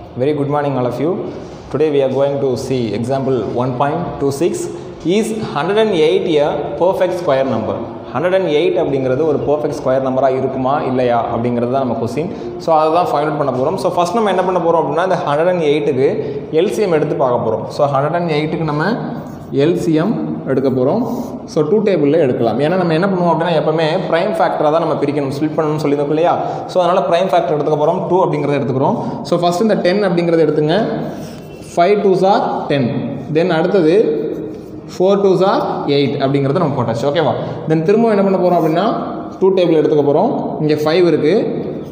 Very good morning, all of you. Today we are going to see example 1.26. Is 108 a perfect square number? 108 அப்படிங்கிறது ஒரு perfect square நம்பராக இருக்குமா இல்லையா அப்படிங்கிறது தான் நம்ம கொஸ்டின் ஸோ அதை தான் ஃபைண்ட் அவுட் பண்ண போகிறோம் ஸோ ஃபஸ்ட் நம்ம என்ன பண்ண போகிறோம் அப்படின்னா இந்த ஹண்ட்ரட் அண்ட் எயிட்டுக்கு எல்சிஎம் எடுத்து பார்க்க போகிறோம் ஸோ ஹண்ட்ரட் அண்ட் எயிட்டுக்கு நம்ம எல்சிஎம் எடுக்க போகிறோம் ஸோ டூ டேபிளில் எடுக்கலாம் ஏன்னா நம்ம என்ன பண்ணுவோம் அப்படின்னா எப்பவுமே ப்ரைம் ஃபேக்டராக தான் நம்ம பிரிக்கணும் ஸ்பிளிட் பண்ணணும்னு சொல்லியிருந்தோம் இல்லையா ஸோ அதனால் ப்ரைம் ஃபேக்டர் எடுத்துக்க போகிறோம் டூ அப்படிங்கிறத எடுத்துக்கிறோம் ஸோ ஃபஸ்ட் இந்த டென் அப்படிங்கிறத எடுத்துங்க five twos are ten then அடுத்தது ஃபோர் டூஸ் ஆர் எயிட் அப்படிங்கிறத நம்ம போட்டாச்சு ஓகேவா தென் திரும்ப என்ன பண்ண போகிறோம் அப்படின்னா டூ டேபிள் எடுத்துக்க போகிறோம் இங்கே ஃபைவ் இருக்குது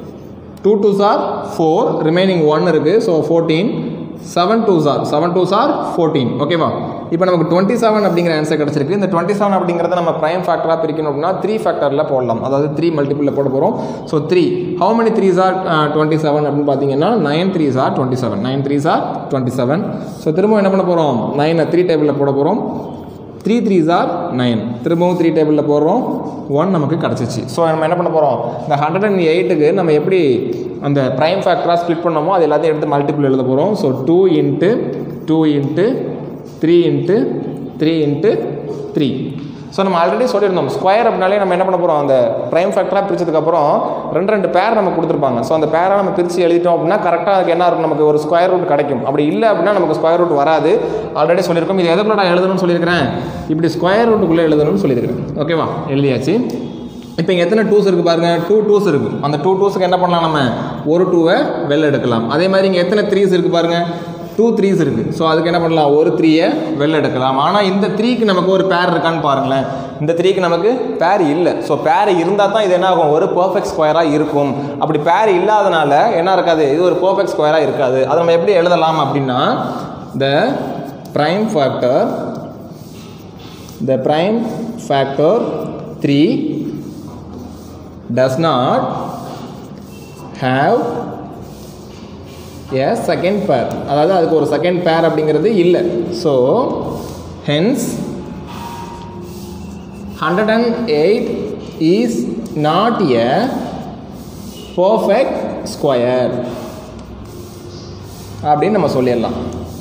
two twos are four remaining one இருக்குது so fourteen seven twos are seven twos are fourteen ஓகேவா இப்போ நமக்கு டுவெண்ட்டி செவன் அப்படிங்கிற ஆன்சர் கிடச்சிருக்கு இந்த டுவெண்ட்டி செவன் அப்படிங்கிறத நம்ம ப்ரைம் ஃபேக்டராக பிரிக்கணும் அப்படின்னா த்ரீ ஃபேக்டரில் போடலாம் அதாவது த்ரீ மல்டிபிளில் போட போகிறோம் so three how many threes are twenty seven அப்படின்னு பார்த்தீங்கன்னா nine threes are twenty seven nine threes are twenty seven so திரும்ப என்ன பண்ண போகிறோம் நைனை த்ரீ டேபிளில் போட போகிறோம் த்ரீ த்ரீஸ் ஆர் நைன் திரும்பவும் த்ரீ டேபிளில் போடுறோம் ஒன் நமக்கு கிடச்சிச்சு ஸோ நம்ம என்ன பண்ண போகிறோம் இந்த ஹண்ட்ரட் அண்ட் எயிட்டுக்கு நம்ம எப்படி அந்த ப்ரைம் ஃபேக்டராக ஸ்ப்ளிட் பண்ணோமோ அது எல்லாத்தையும் எடுத்து மல்டிபிள் எழுத போகிறோம் so two into two into three into three into three so நம்ம ஆல்ரெடி சொல்லியிருந்தோம் ஸ்கொயர் அப்படின்னாலே நம்ம என்ன பண்ண போகிறோம் அந்த ப்ரைம் ஃபேக்டராக பிரிச்சதுக்கப்புறம் ரெண்டு ரெண்டு பேர் நம்ம கொடுத்துருப்பாங்க ஸோ அந்த பேரை நம்ம பிரித்து எழுதிட்டோம் அப்படின்னா கரெக்டாக அதுக்கு என்ன இருக்கும் நமக்கு ஒரு ஸ்கொயர் ரூட் கிடைக்கும் அப்படி இல்லை அப்படின்னா நமக்கு ஸ்கொயர் ரூட் வராது ஆல்ரெடி சொல்லியிருக்கோம் இது எதுக்குள்ள நான் எழுதணும்னு சொல்லியிருக்கிறேன் இப்படி ஸ்கொயர் ரூட்டுக்குள்ளே எழுதணும்னு சொல்லியிருக்கிறேன் ஓகேவா எழுதியாச்சு இப்போ இங்கே எத்தனை டூஸ் இருக்குது பாருங்கள் டூ டூஸ் இருக்குது அந்த டூ டூஸுக்கு என்ன பண்ணலாம் நம்ம ஒரு டூவை வெளில எடுக்கலாம் அதே மாதிரி இங்கே எத்தனை த்ரீஸ் இருக்குது பாருங்கள் டூ த்ரீஸ் இருக்குது ஸோ அதுக்கு என்ன பண்ணலாம் ஒரு த்ரீயை வெளில எடுக்கலாம் ஆனால் இந்த த்ரீக்கு நமக்கு ஒரு பேர் இருக்கான்னு பாருங்களேன் இந்த த்ரீக்கு நமக்கு பேர் இல்லை ஸோ பேர் இருந்தால் தான் இது என்ன ஆகும் ஒரு பர்ஃபெக்ட் ஸ்கொயராக இருக்கும் அப்படி பேர் இல்லாதனால என்ன இருக்காது இது ஒரு பர்ஃபெக்ட் ஸ்கொயராக இருக்காது அதை நம்ம எப்படி எழுதலாம் அப்படின்னா the prime factor the prime factor three does not have a second pair அதாவது அதுக்கு ஒரு செகண்ட் பேர் அப்படிங்கிறது இல்லை so hence hundred and eight is not a perfect square அப்படின்னு நம்ம சொல்லிடலாம்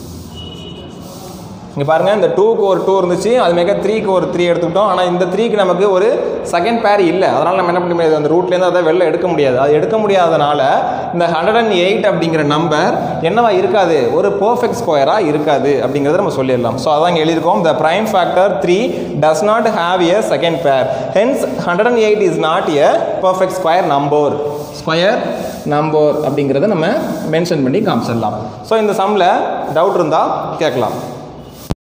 இங்கே பாருங்கள் இந்த டூக்கு ஒரு டூ இருந்துச்சு அது மிக த்ரீக்கு ஒரு த்ரீ எடுத்துக்கிட்டோம் ஆனால் இந்த த்ரீக்கு நமக்கு ஒரு செகண்ட் பேர் இல்லை அதனால் நம்ம என்ன பண்ண முடியாது அந்த ரூட்லேருந்து அதை வெளில எடுக்க முடியாது அது எடுக்க முடியாதனால இந்த ஹண்ட்ரட் அண்ட் எயிட் அப்படிங்கிற நம்பர் என்னவா இருக்காது ஒரு பர்ஃபெக்ட் ஸ்கொயராக இருக்காது அப்படிங்கிறத நம்ம சொல்லிடலாம் ஸோ அதான் இங்கே எழுதியிருக்கோம் the prime factor three does not have a second pair hence hundred and eight is not a perfect square number square number அப்படிங்கிறத நம்ம மென்ஷன் பண்ணி காமிச்சிடலாம் ஸோ இந்த சம்மில் டவுட் இருந்தால் கேட்கலாம்